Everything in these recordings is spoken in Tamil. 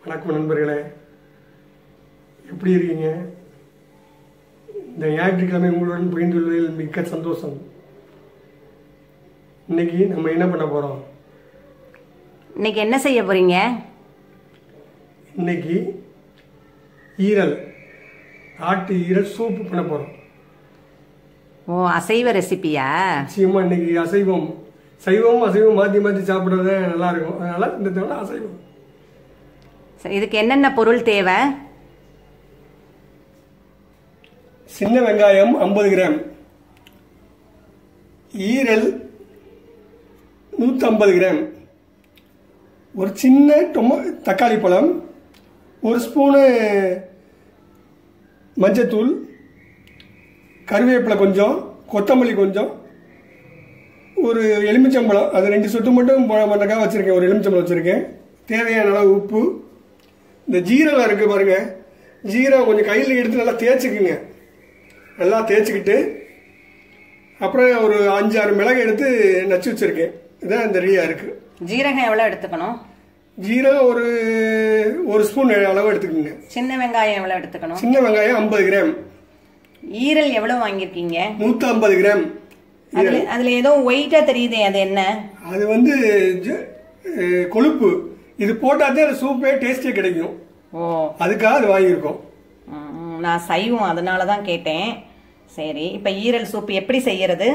வணக்கம் நண்பர்களே எப்படி இருக்கீங்க இந்த ஞாயிற்றுக்கிழமை உங்களுடன் பகிர்ந்து கொள்வதில் மிக்க சந்தோஷம் இன்னைக்கு நம்ம என்ன பண்ண போகிறோம் இன்னைக்கு என்ன செய்ய போறீங்க இன்னைக்கு ஈரல் ஆட்டு ஈரல் சூப்பு பண்ண போகிறோம் ஓ அசைவ ரெசிபியா நிச்சயமாக இன்னைக்கு அசைவம் சைவம் அசைவம் மாற்றி மாற்றி சாப்பிட்றது நல்லா இருக்கும் அதனால் இந்த தவிர அசைவம் சரி, இதுக்கு என்னென்ன பொருள் தேவை சின்ன வெங்காயம் ஐம்பது கிராம் ஈரல் நூற்றம்பது கிராம் ஒரு சின்ன டொமோ தக்காளி பழம் ஒரு ஸ்பூனு மஞ்சத்தூள் கருவேப்பிலை கொஞ்சம் கொத்தமல்லி கொஞ்சம் ஒரு எலுமிச்சம்பழம் அது ரெண்டு சொட்டு மட்டும் மண்டக்காக வச்சுருக்கேன் ஒரு எலுமிச்சம்பழம் வச்சுருக்கேன் தேவையான அளவு உப்பு இந்த ஜீரகம் இருக்குது பாருங்க ஜீரகம் கொஞ்சம் கையில் எடுத்து நல்லா தேய்ச்சிக்குங்க நல்லா தேய்ச்சிக்கிட்டு அப்புறம் ஒரு அஞ்சு ஆறு மிளகு எடுத்து நச்சு வச்சுருக்கேன் இதான் இந்த ரெடியாக இருக்குது ஜீரகம் எவ்வளோ எடுத்துக்கணும் ஜீரகம் ஒரு ஒரு ஸ்பூன் அளவு எடுத்துக்கோங்க சின்ன வெங்காயம் எவ்வளோ எடுத்துக்கணும் சின்ன வெங்காயம் ஐம்பது கிராம் ஈரல் எவ்வளோ வாங்கியிருக்கீங்க நூற்றி ஐம்பது கிராம் அதுல அதுல ஏதோ ஒயிட்டா தெரியுதே அது என்ன அது வந்து ஜ- அஹ், கொழுப்பு இது போட்டால் தான் அது சூப்பே டேஸ்டே கிடைக்கும் ஓ அதுக்காக அது வாங்கியிருக்கோம் ம், நான் சைவம் அதனால தான் கேட்டேன் சரி இப்போ ஈரல் சூப் எப்படி செய்யறது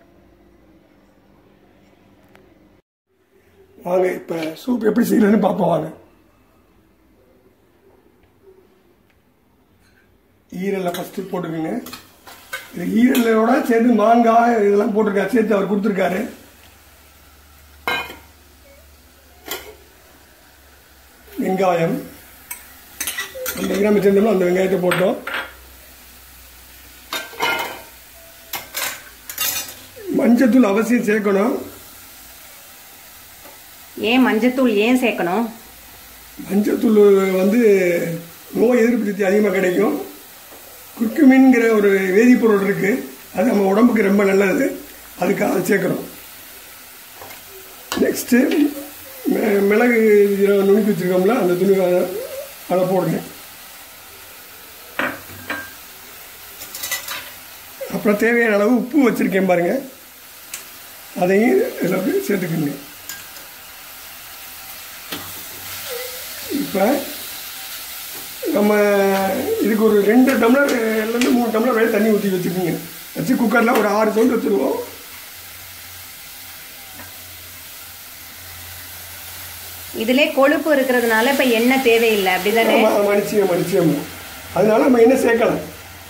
வாங்க இப்போ சூப் எப்படி செய்யறதுன்னு பார்ப்போம் வாங்க ஈரலை ஃபஸ்ட்டு போட்டுக்கோங்க இது ஈரலோட சேர்த்து மாங்காய் இதெல்லாம் போட்டிருக்காரு சேர்த்து அவர் கொடுத்துருக்காரு வெங்காயம் அந்த கிராம் வச்சிருந்தோம்னா அந்த வெங்காயத்தை போட்டோம் மஞ்சத்தூள் அவசியம் சேர்க்கணும் ஏன் மஞ்சத்தூள் ஏன் சேர்க்கணும் மஞ்சத்தூள் வந்து நோய் எதிர்ப்பு சக்தி அதிகமாக கிடைக்கும் குர்குமின்ங்கிற ஒரு வேதிப்பொருள் இருக்கு அது நம்ம உடம்புக்கு ரொம்ப நல்லது அதுக்காக அதை சேர்க்குறோம் நெக்ஸ்ட்டு மிளகு ஜீரகம் நுணுக்கி வச்சுருக்கோம்ல அந்த துணி அதை அதை போடுங்க அப்புறம் தேவையான அளவு உப்பு வச்சுருக்கேன் பாருங்க அதையும் இதில் அப்படியே சேர்த்துக்குங்க இப்போ நம்ம இதுக்கு ஒரு ரெண்டு டம்ளர்லேருந்து மூணு டம்ளர் வரை தண்ணி ஊற்றி வச்சுக்கோங்க வச்சு குக்கரில் ஒரு ஆறு சவுண்ட் வச்சுருவோம் இதுலே கொழுப்பு இருக்கிறதுனால இப்போ எண்ணெய் தேவையில்லை அப்படிதானே மனுச்சியம் மனுச்சியம் அதனால நம்ம என்ன சேர்க்கலாம்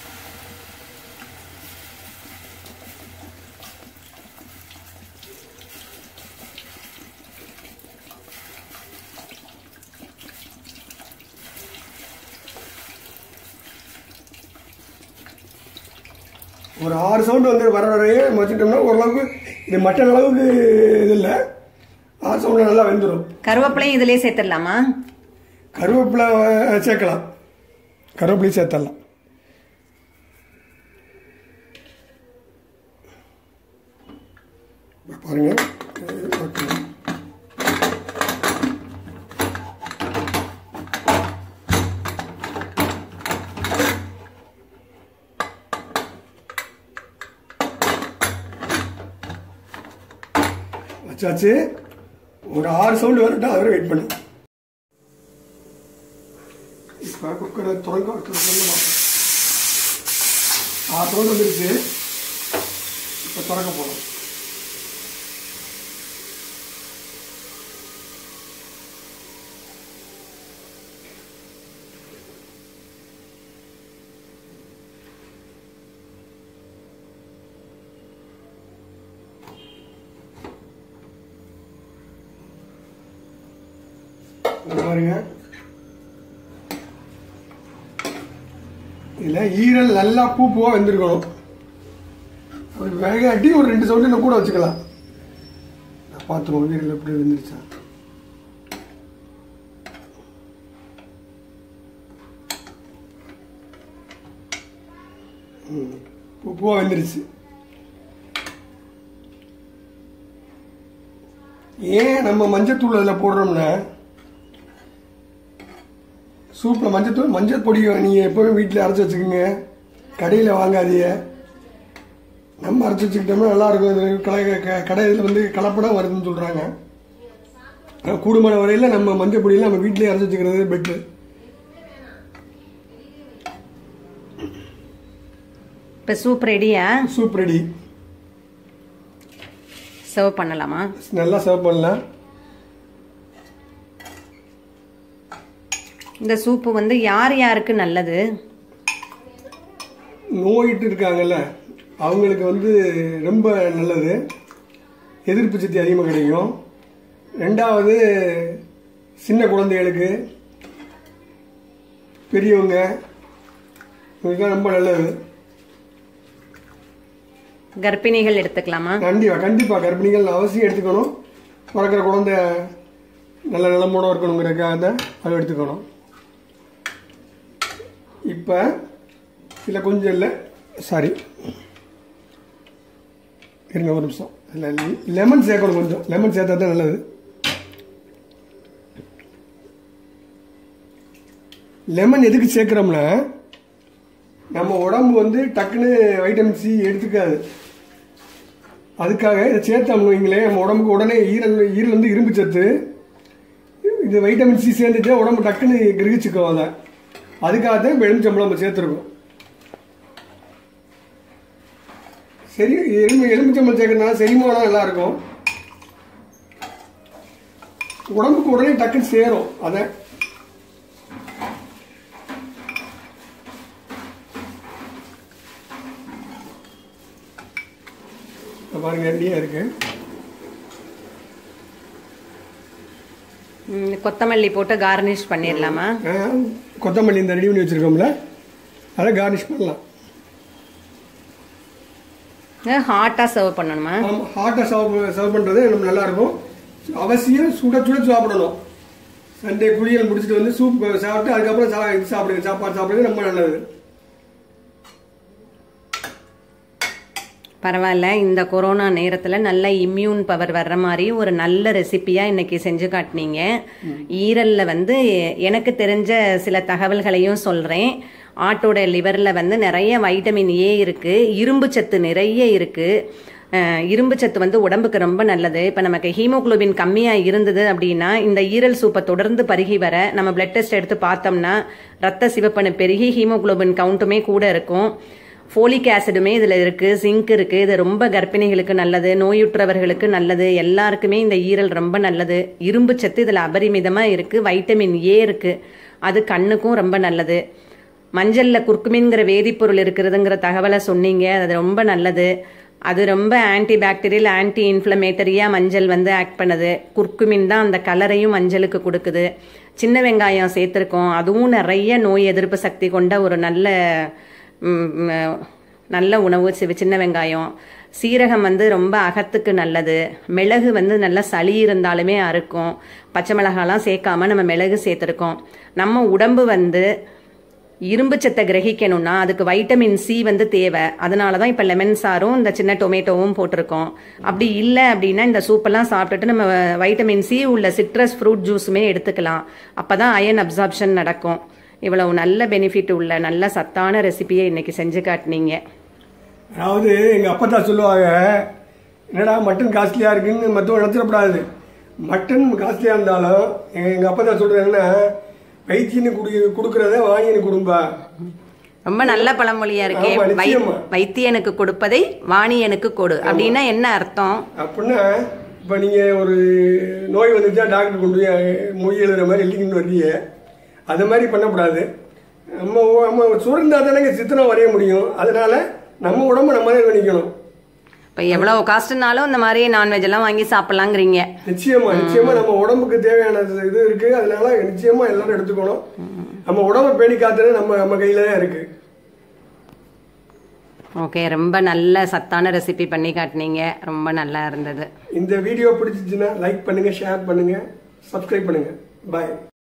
ஒரு ஆறு சவுண்டு வந்து வர வரையே வச்சுட்டோம்னா ஓரளவுக்கு இது மட்டன் அளவுக்கு இது இல்லை ஆறு சவுண்டு நல்லா வெந்துடும் கருவேப்பிலையும் இதுலயே சேர்த்துடலாமா கருவேப்பிலை அஹ், சேர்க்கலாம் கருவேப்பிலையும் சேர்த்தரலாம் இப்ப பாருங்க அஹ், பார்க்கலாம். வச்சாச்சு ஒரு ஆறு சவுண்டு வரட்டும் அது வரை வெயிட் பண்ணு இப்போ குக்கரை திறங்க திறந்து பார்ப்போம் ஆறு சவுண்டு வந்துருச்சு இப்போ திறக்க போகிறோம் இங்க பாருங்க இதில் ஈரல் நல்லா பூ பூவாக வெந்திருக்கணும் அப்படி வேகாட்டி ஒரு ரெண்டு சவுண்டு இன்னும் கூட வச்சுக்கலாம் நான் பார்த்துருவோம் ஈரல் எப்படி வெந்துருச்சா ம், பூ பூவாக வெந்துருச்சு ஏன் நம்ம மஞ்சத்தூள் அதில் போடுறோம்னா சூப்பில் மஞ்சத்தூள் மஞ்சள் பொடி நீங்கள் எப்போவுமே வீட்டில் அரைச்சி வச்சுக்கோங்க கடையில் வாங்காதீங்க நம்ம அரைச்சி வச்சுக்கிட்டோம்னா நல்லாயிருக்கும் இது கடை க- கடையில் வந்து கலப்படம் வருதுன்னு சொல்கிறாங்க ஆனால் கூடுமான வரையில் நம்ம மஞ்சள் பொடியெல்லாம் நம்ம வீட்டிலேயே அரைச்சி வச்சுக்கிறது பெட்ரு இப்போ சூப் ரெடியா சூப் ரெடி சர்வ் பண்ணலாமா நல்லா சர்வ் பண்ணலாம் இந்த சூப்பு வந்து யார் யாருக்கு நல்லது நோயிட்டு இருக்காங்கல்ல அவங்களுக்கு வந்து ரொம்ப நல்லது எதிர்ப்பு சக்தி அதிகமாக கிடைக்கும் ரெண்டாவது சின்ன குழந்தைகளுக்கு பெரியவங்க இவங்களுக்குலாம் ரொம்ப நல்லது கர்ப்பிணிகள் எடுத்துக்கலாமா கண்டிப்பாக கண்டிப்பாக கர்ப்பிணிகள் அவசியம் எடுத்துக்கணும் பிறக்கிற குழந்தை நல்ல நிலமோட இருக்கணுங்கிறதுக்காக தான் அதை எடுத்துக்கணும் இப்போ இதில் கொஞ்சம் இல்லை சாரி இருங்க ஒரு நிமிஷம் இல்லை லெமன் சேர்க்கணும் கொஞ்சம் லெமன் சேர்த்தா தான் நல்லது லெமன் எதுக்கு சேர்க்குறோம்னா நம்ம உடம்பு வந்து டக்குன்னு வைட்டமின் சி எடுத்துக்காது அதுக்காக இதை சேர்த்தோம்னு வைங்களேன் நம்ம உடம்புக்கு உடனே ஈரல் ஈரல் வந்து இரும்பு சத்து இது வைட்டமின் சி சேர்ந்துச்சா உடம்பு டக்குன்னு கிரகிச்சுக்கும் அதை அதுக்காக தான் இப்போ எலுமிச்சம்பளம் நம்ம சேர்த்துருக்கோம் சரி எலும்பு எலுமிச்சம்பளம் சேர்க்கறதுனால செரிமானம் நல்லா இருக்கும் உடம்புக்கு உடனே டக்குன்னு சேரும் அதை இப்ப பாருங்க ரெடியா இருக்கு ம், கொத்தமல்லி போட்டு கார்னிஷ் பண்ணிடலாமா ஆ, கொத்தமல்லி இந்த ரெடி பண்ணி வச்சிருக்கோம்ல அதை கார்னிஷ் பண்ணலாம் ஹாட்டாக சர்வ் பண்ணணுமா ஆமாம் ஹாட்டாக சர்வ் சர்வ் பண்ணுறது நம்ம நல்லா இருக்கும் அவசியம் சுட சுட சாப்பிடணும் சண்டே குளியல் முடிச்சுட்டு வந்து சூப் சாப்பிட்டு அதுக்கப்புறம் சா இது சாப்பிடுங்க சாப்பாடு சாப்பிடுறது ரொம்ப நல்லது பரவாயில்ல இந்த கொரோனா நேரத்தில் நல்ல இம்யூன் பவர் வர்ற மாதிரி ஒரு நல்ல ரெசிபியாக இன்னைக்கு செஞ்சு காட்டினீங்க ஈரலில் வந்து எனக்கு தெரிஞ்ச சில தகவல்களையும் சொல்கிறேன் ஆட்டோட லிவரில் வந்து நிறைய வைட்டமின் ஏ இருக்குது இரும்பு சத்து நிறைய இருக்குது இரும்பு சத்து வந்து உடம்புக்கு ரொம்ப நல்லது இப்போ நமக்கு ஹீமோகுளோபின் கம்மியாக இருந்தது அப்படின்னா இந்த ஈரல் சூப்பை தொடர்ந்து பருகி வர நம்ம பிளட் டெஸ்ட் எடுத்து பார்த்தோம்னா ரத்த சிவப்பணு பெருகி ஹீமோகுளோபின் கவுண்ட்டுமே கூட இருக்கும் ஃபோலிக் ஆசிடுமே இதில் இருக்குது ஜிங்க் இருக்குது இது ரொம்ப கர்ப்பிணிகளுக்கு நல்லது நோயுற்றவர்களுக்கு நல்லது எல்லாருக்குமே இந்த ஈரல் ரொம்ப நல்லது இரும்பு சத்து இதில் அபரிமிதமாக இருக்குது வைட்டமின் ஏ இருக்குது அது கண்ணுக்கும் ரொம்ப நல்லது மஞ்சளில் குர்குமின்ங்கிற வேதிப்பொருள் இருக்கிறதுங்கிற தகவலை சொன்னீங்க அது ரொம்ப நல்லது அது ரொம்ப ஆன்டி பாக்டீரியல் ஆன்டி இன்ஃப்ளமேட்டரியாக மஞ்சள் வந்து ஆக்ட் பண்ணுது குர்குமின் தான் அந்த கலரையும் மஞ்சளுக்கு கொடுக்குது சின்ன வெங்காயம் சேர்த்துருக்கோம் அதுவும் நிறைய நோய் எதிர்ப்பு சக்தி கொண்ட ஒரு நல்ல ம், ம், நல்ல உணவு சி- சின்ன வெங்காயம் சீரகம் வந்து ரொம்ப அகத்துக்கு நல்லது மிளகு வந்து நல்ல சளி இருந்தாலுமே அறுக்கும் பச்சை மிளகாலாம் சேர்க்காம நம்ம மிளகு சேர்த்துருக்கோம் நம்ம உடம்பு வந்து இரும்பு சத்தை கிரகிக்கணும்னா அதுக்கு வைட்டமின் சி வந்து தேவை அதனால தான் இப்போ லெமன் சாரும் இந்த சின்ன டொமேட்டோவும் போட்டிருக்கோம் அப்படி இல்லை அப்படின்னா இந்த சூப்பெல்லாம் சாப்பிட்டுட்டு நம்ம வைட்டமின் சி உள்ள சிட்ரஸ் ஃப்ரூட் ஜூஸுமே எடுத்துக்கலாம் அப்போ தான் அயன் அப்சார்ப்ஷன் நடக்கும் இவ்வளவு நல்ல பெனிஃபிட் உள்ள நல்ல சத்தான ரெசிபியை இன்னைக்கு செஞ்சு காட்டினீங்க அதாவது எங்கள் அப்பா தான் சொல்லுவாங்க என்னடா மட்டன் காஸ்ட்லியாக இருக்குன்னு மற்றவங்க நினச்சிடக்கூடாது மட்டன் காஸ்ட்லியாக இருந்தாலும் எங்கள் அப்பா தான் சொல்கிறது என்ன வைத்தியன்னு குடி கொடுக்குறத வாங்கின்னு கொடும்பா ரொம்ப நல்ல பழமொழியா இருக்கே ஆமா, வை- நிச்சயமா. வைத்தியனுக்கு கொடுப்பதை வாணியனுக்கு கொடு அப்படின்னா என்ன அர்த்தம் அப்படின்னா இப்போ நீங்கள் ஒரு நோய் வந்துச்சா டாக்டர் கொண்டு போய் மொய் எழுதுற மாதிரி எழுதிக்கிட்டு வர்றீங்க அது மாதிரி பண்ணக்கூடாது நம்ம உ- நம்ம சுரந்தா தானே சித்திரம் வரைய முடியும் அதனால நம்ம உடம்ப நம்ம தான் பண்ணிக்கணும் இப்போ எவ்வளவு காஸ்ட்னாலும் இந்த மாதிரி நான்வெஜ் எல்லாம் வாங்கி சாப்பிடலாங்கிறீங்க நிச்சயமா நிச்சயமா நம்ம உடம்புக்கு தேவையான இது இருக்கு அதனால நிச்சயமா எல்லாரும் எடுத்துக்கணும் நம்ம உடம்ப பேணி காத்துறது நம்ம நம்ம கையில தான் இருக்கு ஓகே ரொம்ப நல்ல சத்தான ரெசிபி பண்ணி காட்டினீங்க ரொம்ப நல்லா இருந்தது இந்த வீடியோ பிடிச்சிச்சுன்னா லைக் பண்ணுங்க ஷேர் பண்ணுங்க சப்ஸ்கிரைப் பண்ணுங்க பாய்